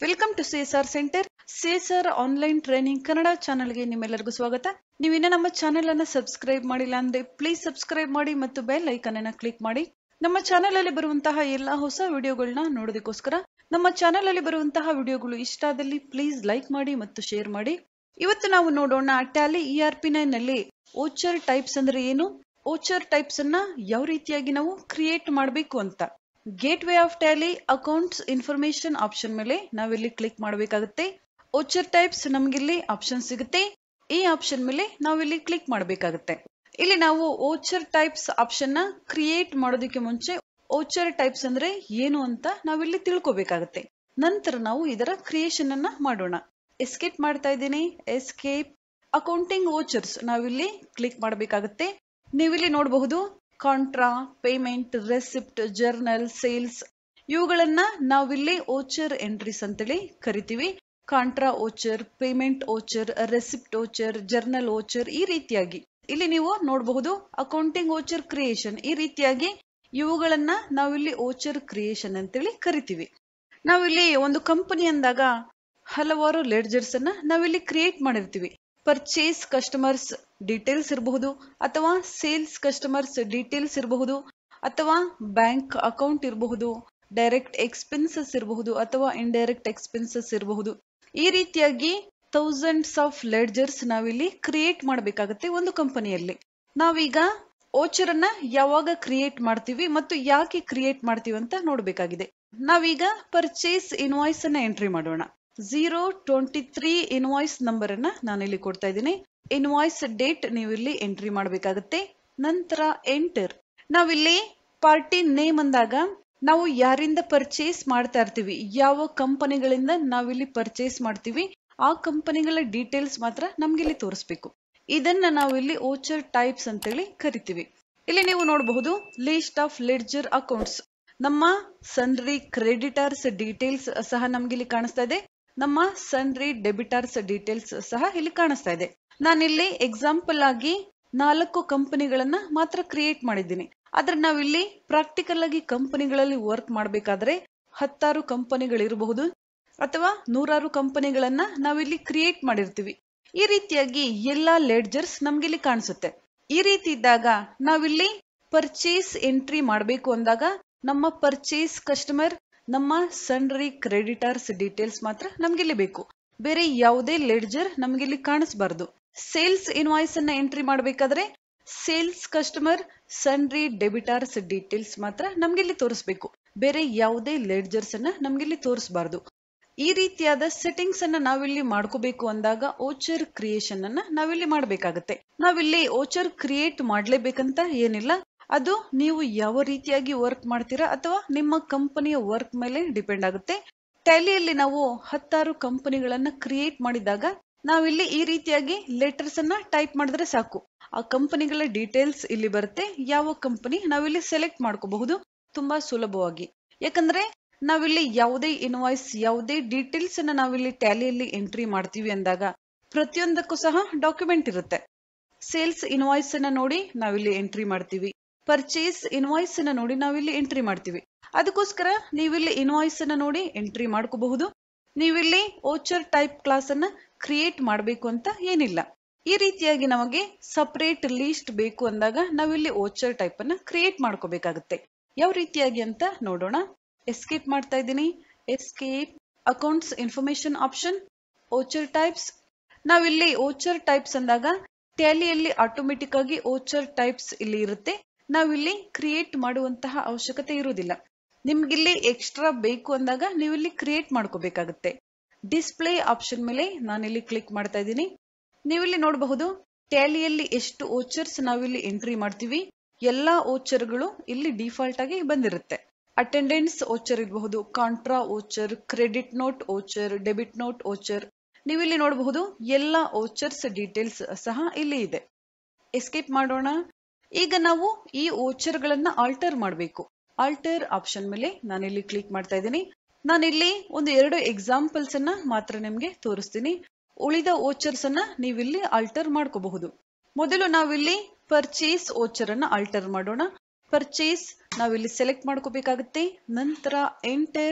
welcome to CSR centre CSR online training Kannada ಚಾನಲ್ಗೆ ನಿಮ್ಮೆಲ್ಲರಿಗೂ ಸ್ವಾಗತ ನೀವು ಇನ್ನೂ ನಮ್ಮ ಚಾನೆಲ್ ಅನ್ನ ಸಬ್ಸ್ಕ್ರೈಬ್ ಮಾಡಿಲ್ಲ ಅಂದ್ರೆ ಪ್ಲೀಸ್ ಸಬ್ಸ್ಕ್ರೈಬ್ ಮಾಡಿ ಮತ್ತು ಬೆಲ್ ಐಕನ್ ಅನ್ನ ಕ್ಲಿಕ್ ಮಾಡಿ ನಮ್ಮ ಚಾನೆಲ್ ಅಲ್ಲಿ ಬರುವಂತಹ ಎಲ್ಲಾ ಹೊಸ ವಿಡಿಯೋಗಳನ್ನ ನೋಡೋದಕ್ಕೋಸ್ಕರ ನಮ್ಮ ಚಾನೆಲ್ ಅಲ್ಲಿ ಬರುವಂತಹ ವಿಡಿಯೋಗಳು ಇಷ್ಟ ಆದಲ್ಲಿ ಪ್ಲೀಸ್ ಲೈಕ್ ಮಾಡಿ ಮತ್ತು ಶೇರ್ ಮಾಡಿ ಇವತ್ತು ನಾವು ನೋಡೋಣ Tally E R P nine ನಲ್ಲಿ ಓಚರ್ ಟೈಪ್ಸ್ ಅಂದ್ರೆ ಏನು ಓಚರ್ ಟೈಪ್ಸ್ ಅನ್ನ ಯಾವ ರೀತಿಯಾಗಿ ನಾವು ಕ್ರಿಯೇಟ್ ಮಾಡಬೇಕು ಅಂತ gateway of Tally accounts information option ಮೇಲೆ ನಾವಿಲ್ಲಿ ಕ್ಲಿಕ್ ಮಾಡಬೇಕಾಗುತ್ತೆ ಓಚರ್ ಟೈಪ್ಸ್ ನಮಗಿಲ್ಲಿ ಆಪ್ಷನ್ ಸಿಗುತ್ತೆ ಈ ಆಪ್ಷನ್ ಮೇಲೆ ನಾವಿಲ್ಲಿ ಕ್ಲಿಕ್ ಮಾಡಬೇಕಾಗುತ್ತೆ ಇಲ್ಲಿ ನಾವು ಓಚರ್ ಟೈಪ್ಸ್ ಆಪ್ಷನ್ ನ ಕ್ರಿಯೇಟ್ ಮಾಡೋದಕ್ಕೆ ಮುಂಚೆ ಓಚರ್ ಟೈಪ್ಸ್ ಅಂದ್ರೆ ಏನು ಅಂತ ನಾವಿಲ್ಲಿ ತಿಳ್ಕೊಬೇಕಾಗುತ್ತೆ ನಂತರ ನಾವು ಇದರ ಕ್ರಿಯೇಷನ್ ಅನ್ನ ಮಾಡೋಣ ಎಸ್ಕೇಪ್ ಮಾಡ್ತಾ ಇದ್ದೀನಿ ಎಸ್ಕೇಪ್ ಅಕೌಂಟಿಂಗ್ ಓಚರ್ಸ್ ನಾವಿಲ್ಲಿ ಕ್ಲಿಕ್ ಮಾಡಬೇಕಾಗುತ್ತೆ ನೀವಿಲ್ಲಿ ನೋಡಬಹುದು contra payment receipt journal sales ಇವುಗಳನ್ನ ನಾವಿಲ್ಲಿ ಓಚರ್ ಎಂಟ್ರೀಸ್ ಅಂತೇಳಿ ಕರಿತೀವಿ contra voucher payment voucher receipt voucher journal voucher ಈ ರೀತಿಯಾಗಿ ಇಲ್ಲಿ ನೀವು ನೋಡಬಹುದು ಅಕೌಂಟಿಂಗ್ ಓಚರ್ ಕ್ರಿಯೇಷನ್ ಈ ರೀತಿಯಾಗಿ ಇವುಗಳನ್ನ ನಾವಿಲ್ಲಿ ಓಚರ್ ಕ್ರಿಯೇಷನ್ ಅಂತೇಳಿ ಕರಿತೀವಿ ನಾವಿಲ್ಲಿ ಒಂದು ಕಂಪನಿ ಅಂದಾಗ ಹಲವಾರು ಲೆಡ್ಜರ್ಸ್ ಅನ್ನ ನಾವಿಲ್ಲಿ ಕ್ರಿಯೇಟ್ ಮಾಡಿರ್ತೀವಿ ಪರ್ಚೇಸ್ ಕಸ್ಟಮರ್ಸ್ ಡೀಟೇಲ್ಸ್ ಇರಬಹುದು ಅಥವಾ ಸೇಲ್ಸ್ ಕಸ್ಟಮರ್ಸ್ ಡೀಟೇಲ್ಸ್ ಇರಬಹುದು ಅಥವಾ ಬ್ಯಾಂಕ್ ಅಕೌಂಟ್ ಇರಬಹುದು ಡೈರೆಕ್ಟ್ ಎಕ್ಸ್ಪೆನ್ಸಸ್ ಇರಬಹುದು ಅಥವಾ ಇಂಡೈರೆಕ್ಟ್ ಎಕ್ಸ್ಪೆನ್ಸಸ್ ಇರಬಹುದು ಈ ರೀತಿಯಾಗಿ ಥೌಸಂಡ್ಸ್ ಆಫ್ ಲೆಡ್ಜರ್ಸ್ ನಾವಿಲ್ಲಿ ಕ್ರಿಯೇಟ್ ಮಾಡಬೇಕಾಗುತ್ತೆ ಒಂದು ಕಂಪನಿಯಲ್ಲಿ ನಾವೀಗ ಓಚರ್ ಅನ್ನ ಯಾವಾಗ ಕ್ರಿಯೇಟ್ ಮಾಡ್ತೀವಿ ಮತ್ತು ಯಾಕೆ ಕ್ರಿಯೇಟ್ ಮಾಡ್ತೀವಿ ಅಂತ ನೋಡಬೇಕಾಗಿದೆ ನಾವೀಗ ಪರ್ಚೇಸ್ ಇನ್ವಾಯ್ಸ್ ಅನ್ನ ಎಂಟ್ರಿ ಮಾಡೋಣ zero twenty three invoice number ಅನ್ನ ನಾನಿಲ್ಲಿ ಕೊಡ್ತಾ ಇದ್ದೀನಿ ಇನ್ವಾಯ್ಸ್ ಡೇಟ್ ನೀವು ಇಲ್ಲಿ ಎಂಟ್ರಿ ಮಾಡಬೇಕಾಗುತ್ತೆ ನಂತರ ಎಂಟರ್ ನಾವಿಲ್ಲಿ ಪಾರ್ಟಿ ನೇಮ್ ಅಂದಾಗ ನಾವು ಯಾರಿಂದ ಪರ್ಚೇಸ್ ಮಾಡ್ತಾ ಇರ್ತೀವಿ ಯಾವ ಕಂಪನಿಗಳಿಂದ ನಾವಿಲ್ಲಿ ಪರ್ಚೇಸ್ ಮಾಡ್ತೀವಿ ಆ ಕಂಪನಿಗಳ ಡೀಟೇಲ್ಸ್ ಮಾತ್ರ ನಮ್ಗೆ ಇಲ್ಲಿ ತೋರಿಸ್ಬೇಕು ಇದನ್ನ ನಾವಿಲ್ಲಿ ಓಚರ್ ಟೈಪ್ಸ್ ಅಂತೇಳಿ ಕರಿತೀವಿ ಇಲ್ಲಿ ನೀವು ನೋಡಬಹುದು ಲಿಸ್ಟ್ ಆಫ್ ಲೆಡ್ಜರ್ ಅಕೌಂಟ್ಸ್ ನಮ್ಮ ಸನ್ರಿ ಕ್ರೆಡಿಟರ್ಸ್ ಡೀಟೇಲ್ಸ್ ಸಹ ನಮ್ಗೆ ಇಲ್ಲಿ ಕಾಣಿಸ್ತಾ ಇದೆ ನಮ್ಮ ಸನ್ರಿ ಡೆಬಿಟರ್ಸ್ ಡೀಟೇಲ್ಸ್ ಸಹ ಇಲ್ಲಿ ಕಾಣಿಸ್ತಾ ಇದೆ ನಾನಿಲ್ಲಿ ಎಕ್ಸಾಂಪಲ್ ಆಗಿ ನಾಲ್ಕು ಕಂಪನಿಗಳನ್ನ ಮಾತ್ರ ಕ್ರಿಯೇಟ್ ಮಾಡಿದ್ದೀನಿ ಆದ್ರೆ ನಾವಿಲ್ಲಿ ಪ್ರಾಕ್ಟಿಕಲ್ ಆಗಿ ಕಂಪನಿಗಳಲ್ಲಿ ವರ್ಕ್ ಮಾಡಬೇಕಾದ್ರೆ ಹತ್ತಾರು ಕಂಪನಿಗಳಿರಬಹುದು ಅಥವಾ ನೂರಾರು ಕಂಪನಿಗಳನ್ನ ನಾವಿಲ್ಲಿ ಕ್ರಿಯೇಟ್ ಮಾಡಿರ್ತೀವಿ ಈ ರೀತಿಯಾಗಿ ಎಲ್ಲಾ ಲೆಡ್ಜರ್ಸ್ ನಮ್ಗೆ ಇಲ್ಲಿ ಕಾಣಿಸುತ್ತೆ ಈ ರೀತಿ ಇದ್ದಾಗ ನಾವಿಲ್ಲಿ ಪರ್ಚೇಸ್ ಎಂಟ್ರಿ ಮಾಡಬೇಕು ಅಂದಾಗ ನಮ್ಮ ಪರ್ಚೇಸ್ ಕಸ್ಟಮರ್ ನಮ್ಮ ಸನ್ರಿ ಕ್ರೆಡಿಟರ್ಸ್ ಡೀಟೇಲ್ಸ್ ಮಾತ್ರ ನಮ್ಗೆ ಇಲ್ಲಿ ಬೇಕು ಬೇರೆ ಯಾವುದೇ ಲೆಡ್ಜರ್ ನಮ್ಗೆ ಇಲ್ಲಿ ಕಾಣಿಸಬಾರ್ದು ಸೇಲ್ಸ್ ಇನ್ವಾಯ್ಸ್ ಅನ್ನ ಎಂಟ್ರಿ ಮಾಡಬೇಕಾದ್ರೆ sales customer sundry debtors details ಮಾತ್ರ ನಮ್ಗೆ ಇಲ್ಲಿ ತೋರಿಸ್ಬೇಕು ಬೇರೆ ಯಾವುದೇ ಲೆಡ್ಜರ್ಸ್ ಅನ್ನ ನಮ್ಗೆ ಇಲ್ಲಿ ತೋರಿಸಬಾರ್ದು ಈ ರೀತಿಯಾದ ಸೆಟ್ಟಿಂಗ್ಸ್ ಅನ್ನ ನಾವಿಲ್ಲಿ ಮಾಡ್ಕೋಬೇಕು ಅಂದಾಗ ಓಚರ್ ಕ್ರಿಯೇಷನ್ ಅನ್ನ ನಾವಿಲ್ಲಿ ಮಾಡಬೇಕಾಗುತ್ತೆ ನಾವಿಲ್ಲಿ ಓಚರ್ ಕ್ರಿಯೇಟ್ ಮಾಡ್ಲೇಬೇಕಂತ ಏನಿಲ್ಲ ಅದು ನೀವು ಯಾವ ರೀತಿಯಾಗಿ ವರ್ಕ್ ಮಾಡ್ತೀರಾ ಅಥವಾ ನಿಮ್ಮ ಕಂಪನಿಯ ವರ್ಕ್ ಮೇಲೆ ಡಿಪೆಂಡ್ ಆಗುತ್ತೆ ಟ್ಯಾಲಿಯಲ್ಲಿ ನಾವು ಹತ್ತಾರು ಕಂಪನಿಗಳನ್ನ ಕ್ರಿಯೇಟ್ ಮಾಡಿದಾಗ ನಾವಿಲ್ಲಿ ಈ ರೀತಿಯಾಗಿ ಲೆಟರ್ಸ್ ಅನ್ನ ಟೈಪ್ ಮಾಡಿದ್ರೆ ಸಾಕು ಆ ಕಂಪನಿಗಳ ಡೀಟೇಲ್ಸ್ ಇಲ್ಲಿ ಬರುತ್ತೆ ಯಾವ ಕಂಪನಿ ನಾವಿಲ್ಲಿ ಸೆಲೆಕ್ಟ್ ಮಾಡ್ಕೋಬಹುದು ತುಂಬಾ ಸುಲಭವಾಗಿ ಯಾಕಂದ್ರೆ ನಾವಿಲ್ಲಿ ಯಾವುದೇ ಇನ್ವಾಯ್ಸ್ ಯಾವುದೇ ಡೀಟೇಲ್ಸ್ ಅನ್ನ ನಾವಿಲ್ಲಿ ಟ್ಯಾಲಿಯಲ್ಲಿ ಎಂಟ್ರಿ ಮಾಡ್ತೀವಿ ಅಂದಾಗ ಪ್ರತಿಯೊಂದಕ್ಕೂ ಸಹ ಡಾಕ್ಯುಮೆಂಟ್ ಇರುತ್ತೆ ಸೇಲ್ಸ್ ಇನ್ವಾಯ್ಸ್ ಅನ್ನ ನೋಡಿ ನಾವಿಲ್ಲಿ ಎಂಟ್ರಿ ಮಾಡ್ತೀವಿ ಪರ್ಚೇಸ್ ಇನ್ವಾಯ್ಸ್ ಅನ್ನ ನೋಡಿ ನಾವಿಲ್ಲಿ ಎಂಟ್ರಿ ಮಾಡ್ತೀವಿ ಅದಕ್ಕೋಸ್ಕರ ನೀವಿಲ್ಲಿ ಇನ್ವಾಯ್ಸ್ ಅನ್ನ ನೋಡಿ ಎಂಟ್ರಿ ಮಾಡ್ಕೋಬಹುದು ನೀವಿಲ್ಲಿ ಓಚರ್ ಟೈಪ್ ಕ್ಲಾಸ್ ಅನ್ನ ಕ್ರಿಯೇಟ್ ಮಾಡಬೇಕು ಅಂತ ಏನಿಲ್ಲ ಈ ರೀತಿಯಾಗಿ ನಮಗೆ ಸಪರೇಟ್ ಲೀಸ್ಟ್ ಬೇಕು ಅಂದಾಗ ನಾವಿಲ್ಲಿ ಓಚರ್ ಟೈಪ್ ಅನ್ನ ಕ್ರಿಯೇಟ್ ಮಾಡ್ಕೋಬೇಕಾಗುತ್ತೆ ಯಾವ ರೀತಿಯಾಗಿ ಅಂತ ನೋಡೋಣ ಎಸ್ಕೇಪ್ ಮಾಡ್ತಾ ಇದ್ದೀನಿ escape accounts information option voucher types ನಾವಿಲ್ಲಿ ಓಚರ್ ಟೈಪ್ಸ್ ಅಂದಾಗ ಟ್ಯಾಲಿಯಲ್ಲಿ ಆಟೋಮೆಟಿಕ್ ಆಗಿ ಓಚರ್ ಟೈಪ್ಸ್ ಇಲ್ಲಿ ಇರುತ್ತೆ ನಾವಿಲ್ಲಿ ಕ್ರಿಯೇಟ್ ಮಾಡುವಂತಹ ಅವಶ್ಯಕತೆ ಇರುವುದಿಲ್ಲ ನಿಮ್ಗಿಲ್ಲಿ ಎಕ್ಸ್ಟ್ರಾ ಬೇಕು ಅಂದಾಗ ನೀವಿಲ್ಲಿ ಕ್ರಿಯೇಟ್ ಮಾಡ್ಕೋಬೇಕಾಗುತ್ತೆ ಡಿಸ್ಪ್ಲೇ ಆಪ್ಷನ್ ಮೇಲೆ ನಾನಿಲ್ಲಿ ಕ್ಲಿಕ್ ಮಾಡ್ತಾ ಇದ್ದೀನಿ ನೀವಿಲ್ಲಿ ನೋಡಬಹುದು ಟ್ಯಾಲಿಯಲ್ಲಿ ಎಷ್ಟು ಓಚರ್ಸ್ ನಾವಿಲ್ಲಿ ಎಂಟ್ರಿ ಮಾಡ್ತೀವಿ ಎಲ್ಲಾ ಓಚರ್ಗಳು ಇಲ್ಲಿ ಡಿಫಾಲ್ಟ್ ಆಗಿ ಬಂದಿರುತ್ತೆ ಅಟೆಂಡೆನ್ಸ್ ಓಚರ್ ಇರಬಹುದು contra voucher credit note voucher debit note voucher ನೀವಿಲ್ಲಿ ನೋಡಬಹುದು ಎಲ್ಲ ಓಚರ್ಸ್ ಡೀಟೇಲ್ಸ್ ಸಹ ಇಲ್ಲಿ ಇದೆ ಎಸ್ಕೇಪ್ ಮಾಡೋಣ ಈಗ ನಾವು ಈ ಓಚರ್ಗಳನ್ನ ಆಲ್ಟರ್ ಮಾಡಬೇಕು ಆಲ್ಟರ್ ಆಪ್ಷನ್ ಮೇಲೆ ನಾನಿಲ್ಲಿ ಕ್ಲಿಕ್ ಮಾಡ್ತಾ ಇದ್ದೀನಿ ನಾನಿಲ್ಲಿ ಒಂದು ಎರಡು ಎಕ್ಸಾಂಪಲ್ಸ್ ಅನ್ನ ಮಾತ್ರ ನಿಮ್ಗೆ ತೋರಿಸ್ತೀನಿ ಉಳಿದ ಓಚರ್ಸ್ ಅನ್ನ ನೀವಿಲ್ಲಿ ಆಲ್ಟರ್ ಮಾಡ್ಕೋಬಹುದು ಮೊದಲು ನಾವಿಲ್ಲಿ ಪರ್ಚೇಸ್ ಓಚರ್ ಅನ್ನ ಆಲ್ಟರ್ ಮಾಡೋಣ ಪರ್ಚೇಸ್ ನಾವಿಲ್ಲಿ ಸೆಲೆಕ್ಟ್ ಮಾಡ್ಕೋಬೇಕಾಗುತ್ತೆ ನಂತರ enter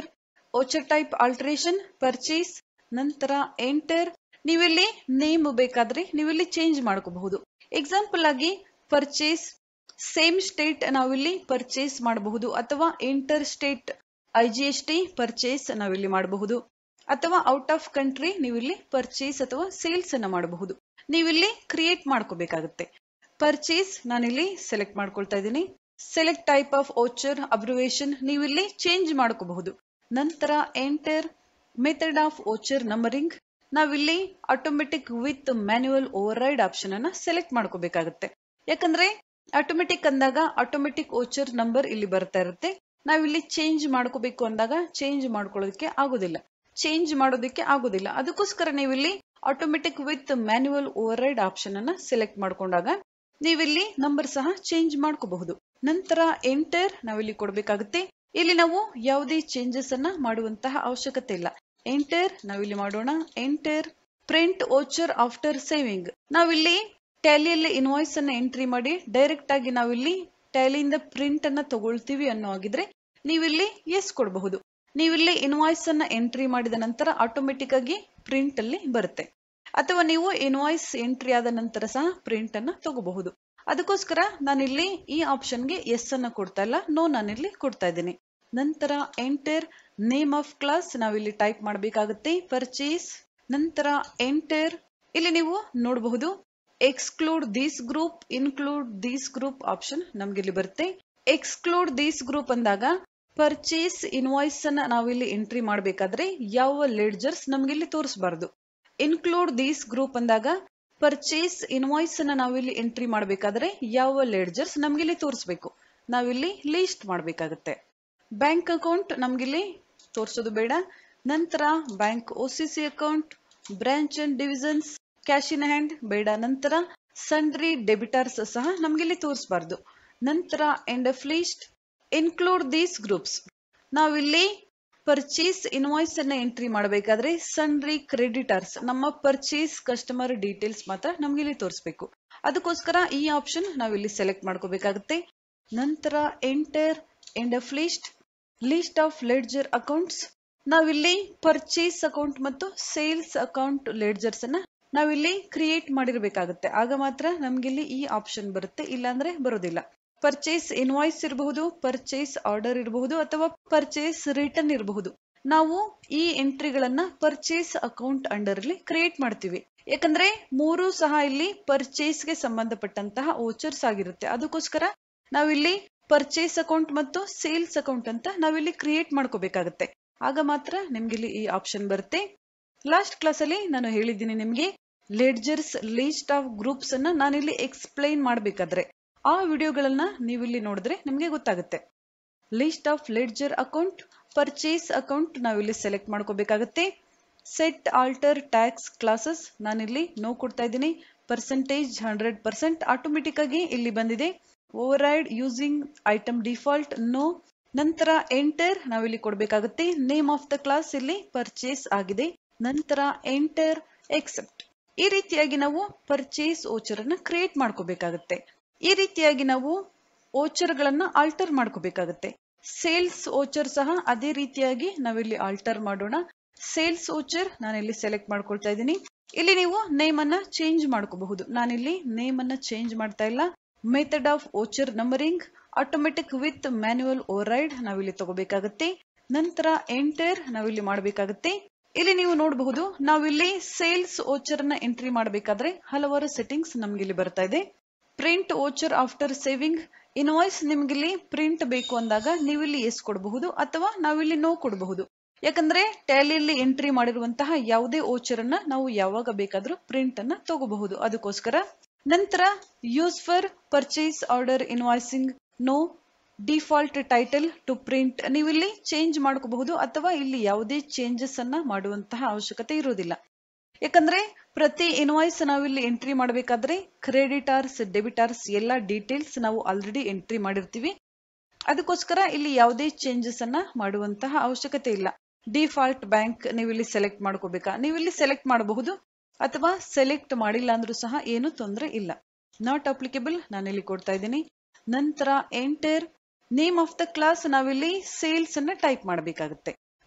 voucher type alteration purchase ನಂತರ ಎಂಟರ್ ನೀವಿಲ್ಲಿ ನೇಮ್ ಬೇಕಾದ್ರೆ ನೀವಿಲ್ಲಿ ಚೇಂಜ್ ಮಾಡ್ಕೋಬಹುದು ಎಕ್ಸಾಂಪಲ್ ಆಗಿ ಪರ್ಚೇಸ್ ಸೇಮ್ ಸ್ಟೇಟ್ ನಾವಿಲ್ಲಿ ಪರ್ಚೇಸ್ ಮಾಡಬಹುದು ಅಥವಾ inter state I G S T purchase ನಾವಿಲ್ಲಿ ಮಾಡಬಹುದು ಅಥವಾ ಔಟ್ ಆಫ್ ಕಂಟ್ರಿ ನೀವಿಲ್ಲಿ ಪರ್ಚೇಸ್ ಅಥವಾ ಸೇಲ್ಸ್ ಅನ್ನ ಮಾಡಬಹುದು ನೀವಿಲ್ಲಿ ಕ್ರಿಯೇಟ್ ಮಾಡ್ಕೋಬೇಕಾಗುತ್ತೆ ಪರ್ಚೇಸ್ ನಾನಿಲ್ಲಿ ಸೆಲೆಕ್ಟ್ ಮಾಡ್ಕೊಳ್ತಾ ಇದ್ದೀನಿ select type of voucher abbreviation ನೀವಿಲ್ಲಿ ಚೇಂಜ್ ಮಾಡ್ಕೋಬಹುದು ನಂತರ enter method of voucher numbering ನಾವಿಲ್ಲಿ automatic with manual override option ಅನ್ನ ಸೆಲೆಕ್ಟ್ ಮಾಡ್ಕೋಬೇಕಾಗುತ್ತೆ ಯಾಕಂದ್ರೆ ಆಟೋಮೆಟಿಕ್ ಅಂದಾಗ ಆಟೋಮೆಟಿಕ್ ಓಚರ್ ನಂಬರ್ ಇಲ್ಲಿ ಬರ್ತಾ ಇರುತ್ತೆ ನಾವಿಲ್ಲಿ ಚೇಂಜ್ ಮಾಡ್ಕೋಬೇಕು ಅಂದಾಗ ಚೇಂಜ್ ಮಾಡ್ಕೊಳ್ಳೋದಕ್ಕೆ ಆಗೋದಿಲ್ಲ ಚೇಂಜ್ ಮಾಡೋದಕ್ಕೆ ಆಗೋದಿಲ್ಲ ಅದಕ್ಕೋಸ್ಕರ ನೀವಿಲ್ಲಿ automatic with manual override option ಅನ್ನ ಸೆಲೆಕ್ಟ್ ಮಾಡ್ಕೊಂಡಾಗ ನೀವಿಲ್ಲಿ ನಂಬರ್ ಸಹ ಚೇಂಜ್ ಮಾಡ್ಕೋಬಹುದು ನಂತರ ಎಂಟರ್ ನಾವಿಲ್ಲಿ ಕೊಡಬೇಕಾಗುತ್ತೆ ಇಲ್ಲಿ ನಾವು ಯಾವುದೇ ಚೇಂಜಸ್ ಅನ್ನ ಮಾಡುವಂತಹ ಅವಶ್ಯಕತೆ ಇಲ್ಲ ಎಂಟರ್ ನಾವಿಲ್ಲಿ ಮಾಡೋಣ enter print voucher after saving ನಾವಿಲ್ಲಿ ಟ್ಯಾಲಿಯಲ್ಲಿ ಇನ್ವಾಯ್ಸ್ ಅನ್ನ ಎಂಟ್ರಿ ಮಾಡಿ ಡೈರೆಕ್ಟ್ ಆಗಿ ನಾವಿಲ್ಲಿ ಟ್ಯಾಲಿಯಿಂದ ಪ್ರಿಂಟ್ ಅನ್ನ ತಗೊಳ್ತೀವಿ ಅನ್ನೋ ಆಗಿದ್ರೆ ನೀವಿಲ್ಲಿ ಎಸ್ ಕೊಡಬಹುದು ನೀವಿಲ್ಲಿ ಇನ್ವಾಯ್ಸ್ ಅನ್ನ ಎಂಟ್ರಿ ಮಾಡಿದ ನಂತರ ಆಟೋಮೆಟಿಕ್ ಆಗಿ ಪ್ರಿಂಟ್ ಅಲ್ಲಿ ಬರುತ್ತೆ ಅಥವಾ ನೀವು ಇನ್ವಾಯ್ಸ್ ಎಂಟ್ರಿ ಆದ ನಂತರ ಸಹ ಪ್ರಿಂಟ್ ಅನ್ನ ತಗೋಬಹುದು ಅದಕ್ಕೋಸ್ಕರ ನಾನಿಲ್ಲಿ ಈ ಆಪ್ಷನ್ಗೆ ಎಸ್ ಅನ್ನ ಕೊಡ್ತಾ ಇಲ್ಲ ನೋ ನಾನಿಲ್ಲಿ ಕೊಡ್ತಾ ಇದ್ದೀನಿ ನಂತರ ಎಂಟರ್ ನೇಮ್ ಆಫ್ ಕ್ಲಾಸ್ ನಾವಿಲ್ಲಿ ಟೈಪ್ ಮಾಡಬೇಕಾಗುತ್ತೆ ಪರ್ಚೇಸ್ ನಂತರ ಎಂಟರ್ ಇಲ್ಲಿ ನೀವು ನೋಡಬಹುದು exclude this group include this group option ನಮ್ಗೆ ಇಲ್ಲಿ ಬರುತ್ತೆ ಎಕ್ಸ್ಕ್ಲೂಡ್ ದಿಸ್ ಗ್ರೂಪ್ ಅಂದಾಗ ಪರ್ಚೇಸ್ ಇನ್ವಾಯ್ಸ್ ಅನ್ನ ನಾವಿಲ್ಲಿ ಎಂಟ್ರಿ ಮಾಡಬೇಕಾದ್ರೆ ಯಾವ ಲೆಡ್ಜರ್ಸ್ ನಮ್ಗೆ ಇಲ್ಲಿ ತೋರಿಸಬಾರ್ದು ಇನ್ಕ್ಲೂಡ್ ದಿಸ್ ಗ್ರೂಪ್ ಅಂದಾಗ ಪರ್ಚೇಸ್ ಇನ್ವಾಯ್ಸ್ ಅನ್ನ ನಾವಿಲ್ಲಿ ಎಂಟ್ರಿ ಮಾಡಬೇಕಾದ್ರೆ ಯಾವ ಲೆಡ್ಜರ್ಸ್ ನಮ್ಗೆ ಇಲ್ಲಿ ತೋರಿಸಬೇಕು ನಾವಿಲ್ಲಿ ಲೀಸ್ಟ್ ಮಾಡಬೇಕಾಗುತ್ತೆ ಬ್ಯಾಂಕ್ ಅಕೌಂಟ್ ನಮ್ಗಿಲ್ಲಿ ತೋರಿಸೋದು ಬೇಡ ನಂತರ bank O C C account branch and divisions cash in hand ಬೇಡ ನಂತರ ಸನ್ರಿ ಡೆಬಿಟರ್ಸ್ ಸಹ ನಮ್ಗಿಲ್ಲಿ ತೋರಿಸಬಾರ್ದು ನಂತರ end of list include these groups ನಾವಿಲ್ಲಿ ಪರ್ಚೇಸ್ ಇನ್ವಾಯ್ಸ್ ಅನ್ನ ಎಂಟ್ರಿ ಮಾಡಬೇಕಾದ್ರೆ ಸನ್ರಿ ಕ್ರೆಡಿಟರ್ಸ್ ನಮ್ಮ ಪರ್ಚೇಸ್ ಕಸ್ಟಮರ್ ಡೀಟೇಲ್ಸ್ ಮಾತ್ರ ನಮ್ಗೆ ಇಲ್ಲಿ ತೋರಿಸಬೇಕು ಅದಕ್ಕೋಸ್ಕರ ಈ ಆಪ್ಷನ್ ನಾವಿಲ್ಲಿ ಸೆಲೆಕ್ಟ್ ಮಾಡ್ಕೋಬೇಕಾಗುತ್ತೆ ನಂತರ enter end of list list of ledger accounts ನಾವಿಲ್ಲಿ ಪರ್ಚೇಸ್ ಅಕೌಂಟ್ ಮತ್ತು ಸೇಲ್ಸ್ ಅಕೌಂಟ್ ಲೆಡ್ಜರ್ಸ್ ಅನ್ನ ನಾವಿಲ್ಲಿ ಕ್ರಿಯೇಟ್ ಮಾಡಿರ್ಬೇಕಾಗುತ್ತೆ ಆಗ ಮಾತ್ರ ನಮ್ಗಿಲ್ಲಿ ಈ ಆಪ್ಷನ್ ಬರುತ್ತೆ ಇಲ್ಲಾಂದ್ರೆ ಬರೋದಿಲ್ಲ ಪರ್ಚೇಸ್ ಇನ್ವಾಯ್ಸ್ ಇರಬಹುದು ಪರ್ಚೇಸ್ ಆರ್ಡರ್ ಇರಬಹುದು ಅಥವಾ ಪರ್ಚೇಸ್ ರಿಟರ್ನ್ ಇರಬಹುದು ನಾವು ಈ ಎಂಟ್ರಿಗಳನ್ನ ಪರ್ಚೇಸ್ ಅಕೌಂಟ್ ಅಂಡರ್ ಅಲ್ಲಿ ಕ್ರಿಯೇಟ್ ಮಾಡ್ತೀವಿ ಯಾಕಂದ್ರೆ ಮೂರು ಸಹ ಇಲ್ಲಿ ಪರ್ಚೇಸ್ ಗೆ ಸಂಬಂಧಪಟ್ಟಂತಹ ಓಚರ್ಸ್ ಆಗಿರುತ್ತೆ ಅದಕ್ಕೋಸ್ಕರ ನಾವಿಲ್ಲಿ ಪರ್ಚೇಸ್ ಅಕೌಂಟ್ ಮತ್ತು ಸೇಲ್ಸ್ ಅಕೌಂಟ್ ಅಂತ ನಾವಿಲ್ಲಿ ಕ್ರಿಯೇಟ್ ಮಾಡ್ಕೋಬೇಕಾಗುತ್ತೆ ಆಗ ಮಾತ್ರ ನಿಮ್ಗೆ ಇಲ್ಲಿ ಈ ಆಪ್ಷನ್ ಬರುತ್ತೆ ಲಾಸ್ಟ್ ಕ್ಲಾಸ್ ಅಲ್ಲಿ ನಾನು ಹೇಳಿದ್ದೀನಿ ನಿಮ್ಗೆ ಲೆಡ್ಜರ್ಸ್ ಲೀಸ್ಟ್ ಆಫ್ ಗ್ರೂಪ್ಸ್ ಅನ್ನ ನಾನಿಲ್ಲಿ ಎಕ್ಸ್ಪ್ಲೈನ್ ಮಾಡ್ಬೇಕಾದ್ರೆ ಆ ವಿಡಿಯೋಗಳನ್ನ ನೀವಿಲ್ಲಿ ನೋಡಿದ್ರೆ ನಿಮ್ಗೆ ಗೊತ್ತಾಗುತ್ತೆ list of ledger account purchase account ನಾವಿಲ್ಲಿ ಸೆಲೆಕ್ಟ್ ಮಾಡ್ಕೋಬೇಕಾಗುತ್ತೆ ಸೆಟ್ ಆಲ್ಟರ್ ಟ್ಯಾಕ್ಸ್ ಕ್ಲಾಸಸ್ ನಾನಿಲ್ಲಿ ನೋ ಕೊಡ್ತಾ ಇದ್ದೀನಿ ಪರ್ಸೆಂಟೇಜ್ ಹಂಡ್ರೆಡ್ ಪರ್ಸೆಂಟ್ ಆಟೋಮೆಟಿಕ್ ಆಗಿ ಇಲ್ಲಿ ಬಂದಿದೆ override using item default no ನಂತರ ಎಂಟರ್ ನಾವಿಲ್ಲಿ ಕೊಡಬೇಕಾಗುತ್ತೆ ನೇಮ್ ಆಫ್ ದ ಕ್ಲಾಸ್ ಇಲ್ಲಿ ಪರ್ಚೇಸ್ ಆಗಿದೆ ನಂತರ ಎಂಟರ್ ಎಕ್ಸೆಪ್ಟ್ ಈ ರೀತಿಯಾಗಿ ನಾವು ಪರ್ಚೇಸ್ ಓಚರ್ ಅನ್ನ ಕ್ರಿಯೇಟ್ ಮಾಡ್ಕೋಬೇಕಾಗುತ್ತೆ ಈ ರೀತಿಯಾಗಿ ನಾವು ಓಚರ್ ಗಳನ್ನ ಆಲ್ಟರ್ ಮಾಡ್ಕೋಬೇಕಾಗುತ್ತೆ ಸೇಲ್ಸ್ ಓಚರ್ ಸಹ ಅದೇ ರೀತಿಯಾಗಿ ನಾವಿಲ್ಲಿ ಆಲ್ಟರ್ ಮಾಡೋಣ ಸೇಲ್ಸ್ ಓಚರ್ ನಾನಿಲ್ಲಿ ಸೆಲೆಕ್ಟ್ ಮಾಡ್ಕೊಳ್ತಾ ಇದ್ದೀನಿ ಇಲ್ಲಿ ನೀವು ನೇಮ್ ಅನ್ನ ಚೇಂಜ್ ಮಾಡ್ಕೋಬಹುದು ನಾನಿಲ್ಲಿ ನೇಮ್ ಅನ್ನ ಚೇಂಜ್ ಮಾಡ್ತಾ ಇಲ್ಲ method of voucher numbering automatic with manual override ನಾವಿಲ್ಲಿ ತಗೋಬೇಕಾಗುತ್ತೆ ನಂತರ ಎಂಟರ್ ನಾವಿಲ್ಲಿ ಮಾಡಬೇಕಾಗುತ್ತೆ ಇಲ್ಲಿ ನೀವು ನೋಡಬಹುದು ನಾವಿಲ್ಲಿ ಸೇಲ್ಸ್ ಓಚರ್ ನ ಎಂಟ್ರಿ ಮಾಡಬೇಕಾದ್ರೆ ಹಲವಾರು ಸೆಟ್ಟಿಂಗ್ಸ್ ನಮ್ಗೆ ಇಲ್ಲಿ ಬರ್ತಾ ಇದೆ print voucher after saving invoice ನಿಮ್ಗಿಲ್ಲಿ ಪ್ರಿಂಟ್ ಬೇಕು ಅಂದಾಗ ನೀವಿಲ್ಲಿ ಎಸ್ ಕೊಡಬಹುದು ಅಥವಾ ನಾವಿಲ್ಲಿ ನೋ ಕೊಡಬಹುದು ಯಾಕಂದ್ರೆ ಟ್ಯಾಲಿಯಲ್ಲಿ ಎಂಟ್ರಿ ಮಾಡಿರುವಂತಹ ಯಾವುದೇ ಓಚರ್ ಅನ್ನ ನಾವು ಯಾವಾಗ ಬೇಕಾದ್ರೂ ಪ್ರಿಂಟ್ ಅನ್ನ ತಗೋಬಹುದು ಅದಕ್ಕೋಸ್ಕರ ನಂತರ use for purchase order invoicing no default title to print ನೀವಿಲ್ಲಿ ಚೇಂಜ್ ಮಾಡ್ಕೋಬಹುದು ಅಥವಾ ಇಲ್ಲಿ ಯಾವುದೇ ಚೇಂಜಸ್ ಅನ್ನ ಮಾಡುವಂತಹ ಅವಶ್ಯಕತೆ ಇರುವುದಿಲ್ಲ ಯಾಕಂದ್ರೆ ಪ್ರತಿ ಇನ್ವಾಯ್ಸ್ ನಾವಿಲ್ಲಿ ಎಂಟ್ರಿ ಮಾಡಬೇಕಾದ್ರೆ ಕ್ರೆಡಿಟಾರ್ಸ್ ಡೆಬಿಟಾರ್ಸ್ ಎಲ್ಲ ಡೀಟೇಲ್ಸ್ ನಾವು ಆಲ್ರೆಡಿ ಎಂಟ್ರಿ ಮಾಡಿರ್ತೀವಿ ಅದಕ್ಕೋಸ್ಕರ ಇಲ್ಲಿ ಯಾವುದೇ ಚೇಂಜಸ್ ಅನ್ನ ಮಾಡುವಂತಹ ಅವಶ್ಯಕತೆ ಇಲ್ಲ ಡಿಫಾಲ್ಟ್ ಬ್ಯಾಂಕ್ ನೀವಿಲ್ಲಿ ಸೆಲೆಕ್ಟ್ ಮಾಡ್ಕೋಬೇಕಾ ನೀವಿಲ್ಲಿ ಸೆಲೆಕ್ಟ್ ಮಾಡಬಹುದು ಅಥವಾ ಸೆಲೆಕ್ಟ್ ಮಾಡಿಲ್ಲ ಅಂದ್ರೂ ಸಹ ಏನು ತೊಂದರೆ ಇಲ್ಲ ನಾಟ್ ಅಪ್ಲಿಕೇಬಲ್ ನಾನಿಲ್ಲಿ ಕೊಡ್ತಾ ಇದ್ದೀನಿ ನಂತರ enter name of the class ನಾವಿಲ್ಲಿ ಸೇಲ್ಸ್ ಅನ್ನ ಟೈಪ್ ಮಾಡಬೇಕಾಗುತ್ತೆ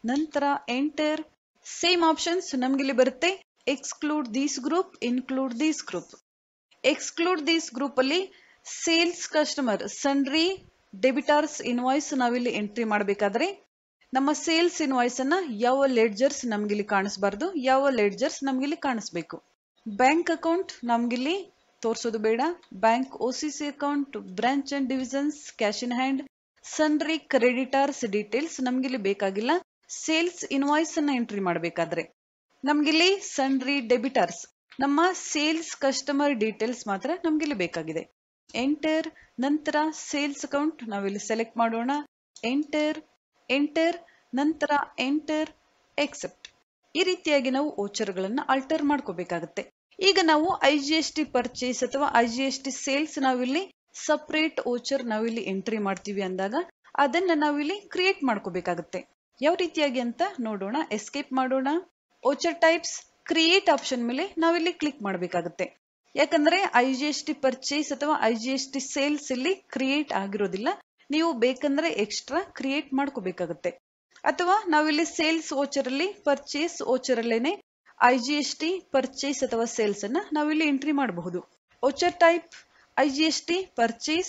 ನಂತರ ಎಂಟರ್ ಸೇಮ್ ಆಪ್ಷನ್ಸ್ ನಮ್ಗಿಲ್ಲಿ ಬರುತ್ತೆ exclude these group include these group exclude these group ಅಲ್ಲಿ sales customer sundry debtors invoice ನಾವಿಲ್ಲಿ ಎಂಟ್ರಿ ಮಾಡಬೇಕಾದ್ರೆ ನಮ್ಮ ಸೇಲ್ಸ್ ಇನ್ವಾಯ್ಸ್ ಅನ್ನ ಯಾವ ಲೆಡ್ಜರ್ಸ್ ನಮ್ಗಿಲ್ಲಿ ಕಾಣಿಸಬಾರ್ದು ಯಾವ ಲೆಡ್ಜರ್ಸ್ ನಮ್ಗಿಲ್ಲಿ ಕಾಣಿಸ್ಬೇಕು ಬ್ಯಾಂಕ್ ಅಕೌಂಟ್ ನಮ್ಗಿಲ್ಲಿ ತೋರಿಸೋದು ಬೇಡ bank O C C account branch and divisions cash in hand sundry creditors details ನಮ್ಗಿಲ್ಲಿ ಬೇಕಾಗಿಲ್ಲ ಸೇಲ್ಸ್ ಇನ್ವಾಯ್ಸ್ ಅನ್ನ ಎಂಟ್ರಿ ಮಾಡಬೇಕಾದ್ರೆ ನಮ್ಗಿಲ್ಲಿ ಸನ್ರಿ ಡೆಬಿಟರ್ಸ್ ನಮ್ಮ ಸೇಲ್ಸ್ ಕಸ್ಟಮರ್ ಡೀಟೇಲ್ಸ್ ಮಾತ್ರ ನಮ್ಗಿಲ್ಲಿ ಬೇಕಾಗಿದೆ ಎಂಟರ್ ನಂತರ ಸೇಲ್ಸ್ ಅಕೌಂಟ್ ನಾವಿಲ್ಲಿ ಸೆಲೆಕ್ಟ್ ಮಾಡೋಣ ಎಂಟರ್ ಎಂಟರ್ ನಂತರ ಎಂಟರ್ ಎಕ್ಸೆಪ್ಟ್ ಈ ರೀತಿಯಾಗಿ ನಾವು ಓಚರ್ಗಳನ್ನ ಅಲ್ಟರ್ ಮಾಡ್ಕೋಬೇಕಾಗುತ್ತೆ ಈಗ ನಾವು I G S T purchase ಅಥವಾ I G S T sales ನಾವಿಲ್ಲಿ ಸಪ್ರೇಟ್ ಓಚರ್ ನಾವಿಲ್ಲಿ ಎಂಟ್ರಿ ಮಾಡ್ತೀವಿ ಅಂದಾಗ ಅದನ್ನ ನಾವಿಲ್ಲಿ ಕ್ರಿಯೇಟ್ ಮಾಡ್ಕೋಬೇಕಾಗುತ್ತೆ ಯಾವ ರೀತಿಯಾಗಿ ಅಂತ ನೋಡೋಣ ಎಸ್ಕೇಪ್ ಮಾಡೋಣ ಓಚರ್ ಟೈಪ್ಸ್ ಕ್ರಿಯೇಟ್ ಆಪ್ಷನ್ ಮೇಲೆ ನಾವಿಲ್ಲಿ ಕ್ಲಿಕ್ ಮಾಡಬೇಕಾಗುತ್ತೆ ಯಾಕಂದ್ರೆ I G S T purchase ಅಥವಾ I G S T sales ಇಲ್ಲಿ ಕ್ರಿಯೇಟ್ ಆಗಿರೋದಿಲ್ಲ ನೀವು ಬೇಕಂದ್ರೆ ಎಕ್ಸ್ಟ್ರಾ ಕ್ರಿಯೇಟ್ ಮಾಡ್ಕೋಬೇಕಾಗುತ್ತೆ ಅಥವಾ ನಾವಿಲ್ಲಿ ಸೇಲ್ಸ್ ಓಚರ್ ಅಲ್ಲಿ ಪರ್ಚೇಸ್ ಓಚರ್ ಅಲ್ಲೇನೆ I G S T purchase ಅಥವಾ ಸೇಲ್ಸ್ ಅನ್ನ ನಾವಿಲ್ಲಿ ಎಂಟ್ರಿ ಮಾಡಬಹುದು voucher type I G S T purchase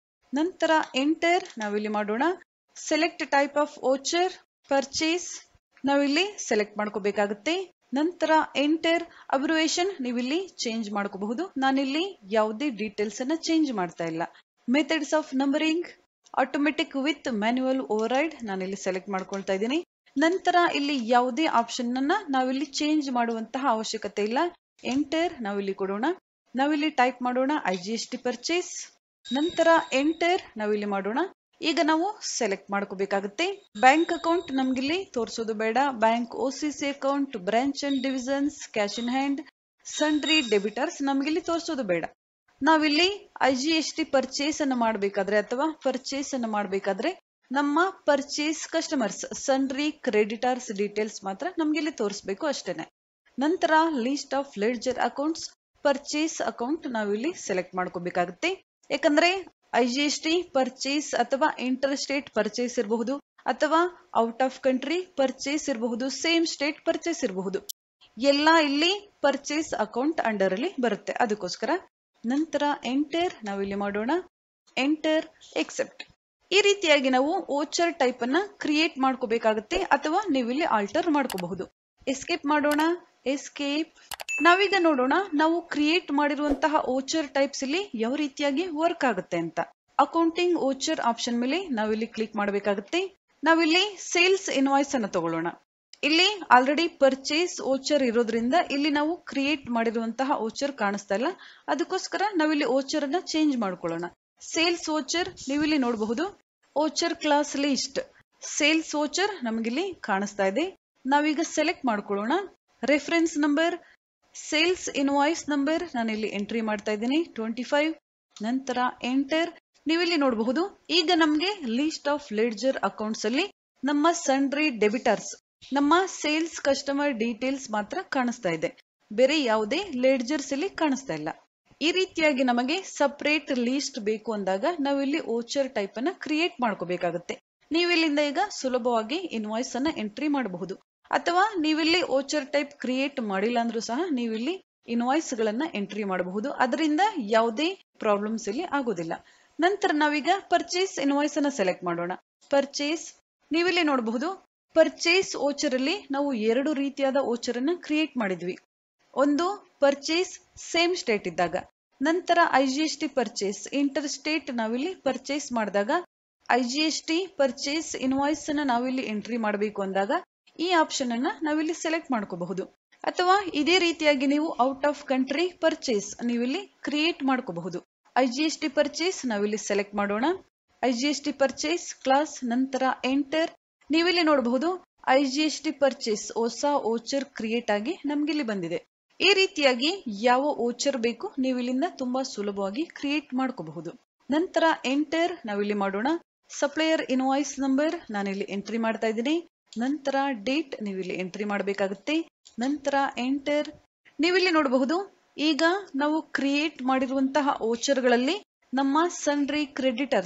ನಂತರ ಎಂಟರ್ ನಾವಿಲ್ಲಿ ಮಾಡೋಣ select type of voucher purchase ನಾವಿಲ್ಲಿ ಸೆಲೆಕ್ಟ್ ಮಾಡ್ಕೋಬೇಕಾಗುತ್ತೆ ನಂತರ ಎಂಟರ್ ಅಬ್ರಿವೇಷನ್ ನೀವಿಲ್ಲಿ ಚೇಂಜ್ ಮಾಡ್ಕೋಬಹುದು ನಾನಿಲ್ಲಿ ಯಾವುದೇ ಡೀಟೇಲ್ಸ್ ಅನ್ನ ಚೇಂಜ್ ಮಾಡ್ತಾ ಇಲ್ಲ methods of numbering automatic with manual override ನಾನಿಲ್ಲಿ ಸೆಲೆಕ್ಟ್ ಮಾಡ್ಕೊಳ್ತಾ ಇದ್ದೀನಿ ನಂತರ ಇಲ್ಲಿ ಯಾವುದೇ ಆಪ್ಷನ್ ಅನ್ನ ನಾವಿಲ್ಲಿ ಚೇಂಜ್ ಮಾಡುವಂತಹ ಅವಶ್ಯಕತೆ ಇಲ್ಲ ಎಂಟರ್ ನಾವಿಲ್ಲಿ ಕೊಡೋಣ ನಾವಿಲ್ಲಿ ಟೈಪ್ ಮಾಡೋಣ I G S T purchase ನಂತರ ಎಂಟರ್ ನಾವಿಲ್ಲಿ ಮಾಡೋಣ ಈಗ ನಾವು ಸೆಲೆಕ್ಟ್ ಮಾಡ್ಕೋಬೇಕಾಗುತ್ತೆ ಬ್ಯಾಂಕ್ ಅಕೌಂಟ್ ನಮ್ಗಿಲ್ಲಿ ತೋರಿಸೋದು ಬೇಡ bank O C C account branch and divisions cash in hand sundry debtors ನಮ್ಗಿಲ್ಲಿ ತೋರಿಸೋದು ಬೇಡ ನಾವಿಲ್ಲಿ I G S T purchase ಅನ್ನು ಮಾಡಬೇಕಾದ್ರೆ ಅಥವಾ ಪರ್ಚೇಸ್ ಅನ್ನು ಮಾಡಬೇಕಾದ್ರೆ ನಮ್ಮ purchase customers sundry creditors details ಮಾತ್ರ ನಮ್ಗಿಲ್ಲಿ ತೋರಿಸ್ಬೇಕು ಅಷ್ಟೇನೆ ನಂತರ list of ledger accounts purchase account ನಾವಿಲ್ಲಿ ಸೆಲೆಕ್ಟ್ ಮಾಡ್ಕೋಬೇಕಾಗುತ್ತೆ ಯಾಕಂದ್ರೆ I G S T purchase ಅಥವಾ ಇಂಟರ್ ಸ್ಟೇಟ್ ಪರ್ಚೇಸ್ ಇರಬಹುದು ಅಥವಾ ಔಟ್ ಆಫ್ ಕಂಟ್ರಿ ಪರ್ಚೇಸ್ ಇರಬಹುದು ಸೇಮ್ ಸ್ಟೇಟ್ ಪರ್ಚೇಸ್ ಇರಬಹುದು ಎಲ್ಲ ಇಲ್ಲಿ ಪರ್ಚೇಸ್ ಅಕೌಂಟ್ ಅಂಡರ್ ಅಲ್ಲಿ ಬರುತ್ತೆ ಅದಕ್ಕೋಸ್ಕರ ನಂತರ ಎಂಟರ್ ನಾವಿಲ್ಲಿ ಮಾಡೋಣ ಎಂಟರ್ ಎಕ್ಸೆಪ್ಟ್ ಈ ರೀತಿಯಾಗಿ ನಾವು ಓಚರ್ ಟೈಪ್ ಅನ್ನ ಕ್ರಿಯೇಟ್ ಮಾಡ್ಕೋಬೇಕಾಗುತ್ತೆ ಅಥವಾ ನೀವಿಲ್ಲಿ ಆಲ್ಟರ್ ಮಾಡ್ಕೋಬಹುದು ಎಸ್ಕೇಪ್ ಮಾಡೋಣ ಎಸ್ಕೇಪ್ ನಾವೀಗ ನೋಡೋಣ ನಾವು ಕ್ರಿಯೇಟ್ ಮಾಡಿರುವಂತಹ ಓಚರ್ ಟೈಪ್ಸ್ ಇಲ್ಲಿ ಯಾವ ರೀತಿಯಾಗಿ ವರ್ಕ್ ಆಗುತ್ತೆ ಅಂತ ಅಕೌಂಟಿಂಗ್ ಓಚರ್ ಆಪ್ಷನ್ ಮೇಲೆ ನಾವಿಲ್ಲಿ ಕ್ಲಿಕ್ ಮಾಡಬೇಕಾಗುತ್ತೆ ನಾವಿಲ್ಲಿ ಸೇಲ್ಸ್ ಇನ್ವಾಯ್ಸ್ ಅನ್ನು ತಗೊಳ್ಳೋಣ ಇಲ್ಲಿ ಆಲ್ರೆಡಿ ಪರ್ಚೇಸ್ ಓಚರ್ ಇರೋದ್ರಿಂದ ಇಲ್ಲಿ ನಾವು ಕ್ರಿಯೇಟ್ ಮಾಡಿರುವಂತಹ ಓಚರ್ ಕಾಣಿಸ್ತಾ ಇಲ್ಲ ಅದಕ್ಕೋಸ್ಕರ ನಾವಿಲ್ಲಿ ಓಚರ್ ಅನ್ನ ಚೇಂಜ್ ಮಾಡ್ಕೊಳ್ಳೋಣ ಸೇಲ್ಸ್ ಓಚರ್ ನೀವಿಲ್ಲಿ ನೋಡಬಹುದು voucher class list sales voucher ನಮಗಿಲ್ಲಿ ಕಾಣಿಸ್ತಾ ಇದೆ ನಾವೀಗ ಸೆಲೆಕ್ಟ್ ಮಾಡ್ಕೊಳ್ಳೋಣ reference number sales invoice number ನಾನಿಲ್ಲಿ ಎಂಟ್ರಿ ಮಾಡ್ತಾ ಇದ್ದೀನಿ ಟ್ವೆಂಟಿ ಫೈವ್ ನಂತರ ಎಂಟರ್ ನೀವಿಲ್ಲಿ ನೋಡಬಹುದು ಈಗ ನಮಗೆ ಲಿಸ್ಟ್ ಆಫ್ ಲೆಡ್ಜರ್ ಅಕೌಂಟ್ಸ್ ಅಲ್ಲಿ ನಮ್ಮ ಸನ್ರಿ ಡೆಬಿಟರ್ಸ್ ನಮ್ಮ ಸೇಲ್ಸ್ ಕಸ್ಟಮರ್ ಡೀಟೇಲ್ಸ್ ಮಾತ್ರ ಕಾಣಿಸ್ತಾ ಇದೆ ಬೇರೆ ಯಾವುದೇ ಲೆಡ್ಜರ್ಸ್ ಇಲ್ಲಿ ಕಾಣಿಸ್ತಾ ಇಲ್ಲ ಈ ರೀತಿಯಾಗಿ ನಮಗೆ ಸಪರೇಟ್ ಲಿಸ್ಟ್ ಬೇಕು ಅಂದಾಗ ನಾವಿಲ್ಲಿ ಓಚರ್ ಟೈಪ್ ಅನ್ನ ಕ್ರಿಯೇಟ್ ಮಾಡ್ಕೋಬೇಕಾಗುತ್ತೆ ನೀವಿಲ್ಲಿಂದ ಈಗ ಸುಲಭವಾಗಿ ಇನ್ವಾಯ್ಸ್ ಅನ್ನ ಎಂಟ್ರಿ ಮಾಡಬಹುದು ಅಥವಾ ನೀವಿಲ್ಲಿ ಓಚರ್ ಟೈಪ್ ಕ್ರಿಯೇಟ್ ಮಾಡಿಲ್ಲ ಅಂದ್ರೂ ಸಹ ನೀವಿಲ್ಲಿ ಇನ್ವಾಯ್ಸ್ ಗಳನ್ನ ಎಂಟ್ರಿ ಮಾಡಬಹುದು ಅದರಿಂದ ಯಾವುದೇ ಪ್ರಾಬ್ಲಮ್ಸ್ ಇಲ್ಲಿ ಆಗೋದಿಲ್ಲ ನಂತರ ನಾವೀಗ ಪರ್ಚೇಸ್ ಇನ್ವಾಯ್ಸ್ ಅನ್ನ ಸೆಲೆಕ್ಟ್ ಮಾಡೋಣ ಪರ್ಚೇಸ್ ನೀವಿಲ್ಲಿ ನೋಡಬಹುದು ಪರ್ಚೇಸ್ ಓಚರ್ ಅಲ್ಲಿ ನಾವು ಎರಡು ರೀತಿಯಾದ ಓಚರ್ ಅನ್ನ ಕ್ರಿಯೇಟ್ ಮಾಡಿದ್ವಿ ಒಂದು ಪರ್ಚೇಸ್ ಸೇಮ್ ಸ್ಟೇಟ್ ಇದ್ದಾಗ ನಂತರ I G S T purchase inter state ನಾವಿಲ್ಲಿ ಪರ್ಚೇಸ್ ಮಾಡಿದಾಗ I G S T purchase invoice ಅನ್ನ ನಾವಿಲ್ಲಿ ಎಂಟ್ರಿ ಮಾಡಬೇಕು ಅಂದಾಗ ಈ ಆಪ್ಷನ್ ಅನ್ನ ನಾವಿಲ್ಲಿ ಸೆಲೆಕ್ಟ್ ಮಾಡ್ಕೋಬಹುದು ಅಥವಾ ಇದೇ ರೀತಿಯಾಗಿ ನೀವು ಔಟ್ ಆಫ್ ಕಂಟ್ರಿ ಪರ್ಚೇಸ್ ನೀವಿಲ್ಲಿ ಕ್ರಿಯೇಟ್ ಮಾಡ್ಕೋಬಹುದು I G S T purchase ನಾವಿಲ್ಲಿ ಸೆಲೆಕ್ಟ್ ಮಾಡೋಣ I G S T purchase class ನಂತರ ಎಂಟರ್ ನೀವಿಲ್ಲಿ ನೋಡಬಹುದು I G S T purchase ಹೊಸ ಓಚರ್ ಕ್ರಿಯೇಟ್ ಆಗಿ ನಮ್ಗಿಲ್ಲಿ ಬಂದಿದೆ ಈ ರೀತಿಯಾಗಿ ಯಾವ ಓಚರ್ ಬೇಕು ನೀವು ಇಲ್ಲಿಂದ ತುಂಬಾ ಸುಲಭವಾಗಿ ಕ್ರಿಯೇಟ್ ಮಾಡ್ಕೋಬಹುದು ನಂತರ ಎಂಟರ್ ನಾವಿಲ್ಲಿ ಮಾಡೋಣ ಸಪ್ಲೈಯರ್ ಇನ್ವಾಯ್ಸ್ ನಂಬರ್ ನಾನಿಲ್ಲಿ ಎಂಟ್ರಿ ಮಾಡ್ತಾ ಇದ್ದೀನಿ ನಂತರ ಡೇಟ್ ನೀವಿಲ್ಲಿ ಎಂಟ್ರಿ ಮಾಡಬೇಕಾಗುತ್ತೆ ನಂತರ ಎಂಟರ್ ನೀವಿಲ್ಲಿ ನೋಡಬಹುದು ಈಗ ನಾವು ಕ್ರಿಯೇಟ್ ಮಾಡಿರುವಂತಹ ಓಚರ್ಗಳಲ್ಲಿ ನಮ್ಮ ಸನ್ರಿ ಕ್ರೆಡಿಟರ್ಸ್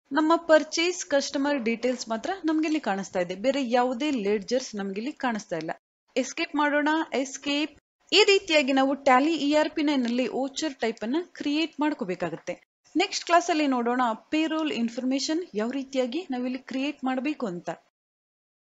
ನಮ್ಮ ಪರ್ಚೇಸ್ ಕಸ್ಟಮರ್ ಡೀಟೇಲ್ಸ್ ಮಾತ್ರ ನಮ್ಗೆ ಇಲ್ಲಿ ಕಾಣಿಸ್ತಾ ಇದೆ ಬೇರೆ ಯಾವುದೇ ಲೆಡ್ಜರ್ಸ್ ನಮ್ಗೆ ಇಲ್ಲಿ ಕಾಣಿಸ್ತಾ ಇಲ್ಲ ಎಸ್ಕೇಪ್ ಮಾಡೋಣ ಎಸ್ಕೇಪ್ ಈ ರೀತಿಯಾಗಿ ನಾವು ಟ್ಯಾಲಿ ಇ ಆರ್ ಪಿ ನಲ್ಲಿ ಓಚರ್ ಟೈಪ್ ಅನ್ನ ಕ್ರಿಯೇಟ್ ಮಾಡ್ಕೋಬೇಕಾಗುತ್ತೆ ನೆಕ್ಸ್ಟ್ ಕ್ಲಾಸ್ ಅಲ್ಲಿ ನೋಡೋಣ ಪೇರೋಲ್ ಇನ್ಫಾರ್ಮೇಶನ್ ಯಾವ ರೀತಿಯಾಗಿ ನಾವಿಲ್ಲಿ ಕ್ರಿಯೇಟ್ ಮಾಡಬೇಕು ಅಂತ